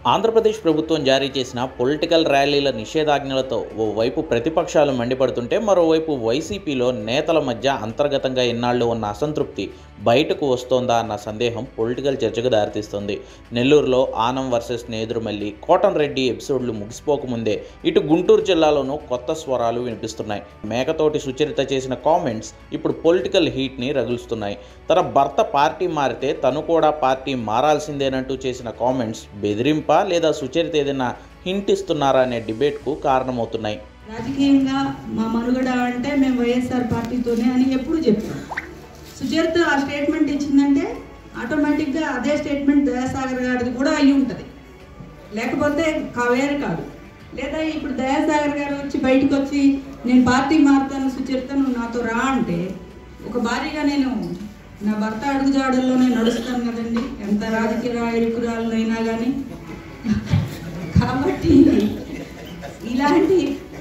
ఆంధ్రప్రదేశ్ ప్రభుత్వం జారీ చేసిన పొలిటికల్ ర్యాలీల నిషేధాజ్ఞలతో ఓవైపు ప్రతిపక్షాలు మండిపడుతుంటే మరోవైపు వైసీపీలో నేతల మధ్య అంతర్గతంగా ఇన్నాళ్లు ఉన్న అసంతృప్తి బయటకు వస్తోందా అన్న సందేహం పొలిటికల్ చర్చకు దారితీస్తుంది నెల్లూరులో ఆనం వర్సెస్ నేదురుమల్లి కోటన్ రెడ్డి ఎపిసోడ్లు ముగిసిపోకముందే ఇటు గుంటూరు జిల్లాలోనూ కొత్త స్వరాలు వినిపిస్తున్నాయి మేకతోటి సుచరిత చేసిన కామెంట్స్ ఇప్పుడు పొలిటికల్ హీట్ని రగులుస్తున్నాయి తన భర్త పార్టీ మారితే తను కూడా పార్టీ మారాల్సిందేనంటూ చేసిన కామెంట్స్ బెదిరింప లేదా సుచరిత ఏదైనా హింట్ ఇస్తున్నారా అనే డిబేట్కు కారణమవుతున్నాయి రాజకీయంగా మా మనుగడ అంటే మేము వైఎస్ఆర్ పార్టీతోనే అని ఎప్పుడు చెప్పాం సుచరిత ఆ స్టేట్మెంట్ ఇచ్చిందంటే ఆటోమేటిక్గా అదే స్టేట్మెంట్ దయాసాగర్ గారిది కూడా అయి ఉంటుంది లేకపోతే కా- వేరే కాదు లేదా ఇప్పుడు దయాసాగర్ గారు వచ్చి బయటకు వచ్చి నేను పార్టీ మారుతాను సుచరిత నువ్వు నాతో రా అంటే ఒక భారీగా నేను నా భర్త అడుగుజాడల్లోనే నడుస్తాను కదండి ఎంత రాజకీయ నాయకురాలైనా కానీ కాబట్టి ఇలాంటి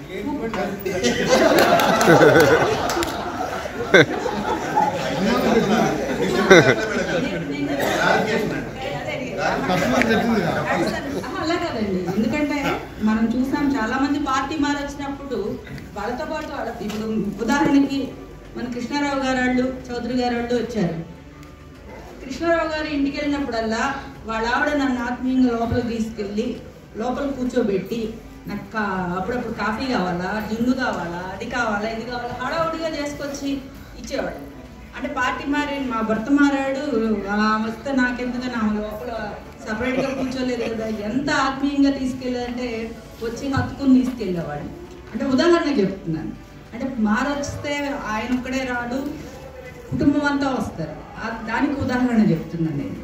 అలా కాదండి ఎందుకంటే మనం చూసాం చాలా మంది పార్టీ మారొచ్చినప్పుడు వాళ్ళతో పాటు వాళ్ళ ఇప్పుడు ఉదాహరణకి మన కృష్ణారావు గారు వాళ్ళు చౌదరి గారు వాళ్ళు వచ్చారు కృష్ణారావు గారు ఇంటికి వెళ్ళినప్పుడల్లా వాళ్ళ ఆవిడ నన్ను ఆత్మీయంగా లోపలికి తీసుకెళ్ళి లోపల కూర్చోబెట్టి నాకు కా అప్పుడప్పుడు కాఫీ కావాలా జున్ను కావాలా అది కావాలా ఇది కావాలా హడావుడిగా చేసుకొచ్చి ఇచ్చేవాడు అంటే పార్టీ మారి మా భర్త మారాడు ఆమె వస్తే నాకెందుకని ఆమె లోపల సపరేట్గా కూర్చోలేదు కదా ఎంత ఆత్మీయంగా తీసుకెళ్ళాలంటే వచ్చి హత్తుకుని తీసుకెళ్ళేవాడు అంటే ఉదాహరణ చెప్తున్నాను అంటే మారొస్తే ఆయన ఒక్కడే రాడు కుటుంబం అంతా వస్తారు ఆ- దానికి ఉదాహరణ చెప్తున్నాను నేను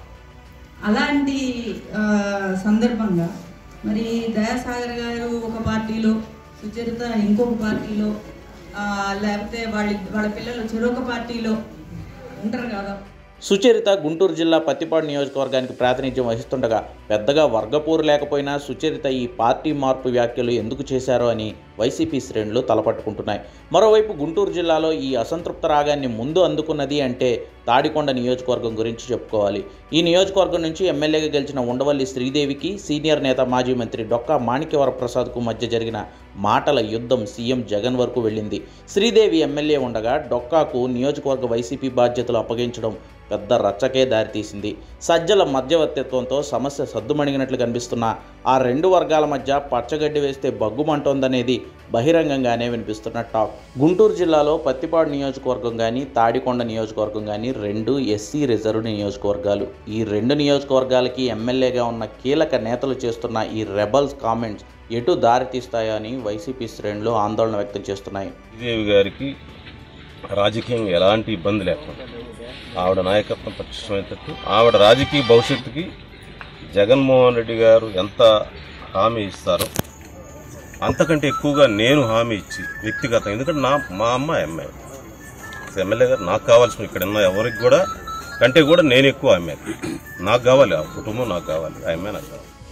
అలాంటి ఆ, సందర్భంగా మరి దయాసాగర్ గారు ఒక పార్టీలో సుచరిత ఇంకొక పార్టీలో ఆ, లేకపోతే వాళ్ళ వాళ్ళ పిల్లలు చెరొక పార్టీలో ఉంటారు కదా సుచరిత గుంటూరు జిల్లా పత్తిపాడు నియోజకవర్గానికి ప్రాతినిధ్యం వహిస్తుండగా పెద్దగా వర్గపోరు లేకపోయినా సుచరిత ఈ పార్టీ మార్పు వ్యాఖ్యలు ఎందుకు చేశారో అని వైసీపీ శ్రేణులు తలపట్టుకుంటున్నాయి మరోవైపు గుంటూరు జిల్లాలో ఈ అసంతృప్త రాగాన్ని ముందు అందుకున్నది అంటే తాడికొండ నియోజకవర్గం గురించి చెప్పుకోవాలి ఈ నియోజకవర్గం నుంచి ఎమ్మెల్యేగా గెలిచిన ఉండవల్లి శ్రీదేవికి సీనియర్ నేత మాజీ మంత్రి డొక్కా మాణిక్యవర ప్రసాద్కు మధ్య జరిగిన మాటల యుద్ధం సీఎం జగన్ వరకు వెళ్ళింది శ్రీదేవి ఎమ్మెల్యే ఉండగా డొక్కాకు నియోజకవర్గ వైసీపీ బాధ్యతలు అప్పగించడం పెద్ద రచ్చకే దారితీసింది సజ్జల మధ్యవర్తిత్వంతో సమస్య సద్దుమణిగినట్లు కనిపిస్తున్న ఆ రెండు వర్గాల మధ్య పచ్చగడ్డి వేస్తే బగ్గుమంటోందనేది బహిరంగంగానే వినిపిస్తున్న టాక్ గుంటూరు జిల్లాలో పత్తిపాడు నియోజకవర్గం కానీ తాడికొండ నియోజకవర్గం కానీ రెండు ఎస్సీ రిజర్వ్ నియోజకవర్గాలు ఈ రెండు నియోజకవర్గాలకి ఎమ్మెల్యేగా ఉన్న కీలక నేతలు చేస్తున్న ఈ రెబల్స్ కామెంట్స్ ఎటు దారితీస్తాయో అని వైసీపీ శ్రేణులు ఆందోళన వ్యక్తం చేస్తున్నాయి శ్రీదేవి గారికి రాజకీయంగా ఎలాంటి ఇబ్బంది లేకుండా ఆవిడ నాయకత్వం పటిష్టమైనట్టు ఆవిడ రాజకీయ భవిష్యత్తుకి జగన్మోహన్ రెడ్డి గారు ఎంత హామీ ఇస్తారో అంతకంటే ఎక్కువగా నేను హామీ ఇచ్చి వ్యక్తిగతం ఎందుకంటే నా మా అమ్మ అమ్మాయి ఎమ్మెల్యే గారు నాకు కావాల్సిన ఇక్కడ ఉన్న ఎవరికి కూడా కంటే కూడా నేను ఎక్కువ అమ్మాయి నాకు కావాలి ఆ కుటుంబం నాకు కావాలి ఆ అమ్మాయి నాకు కావాలి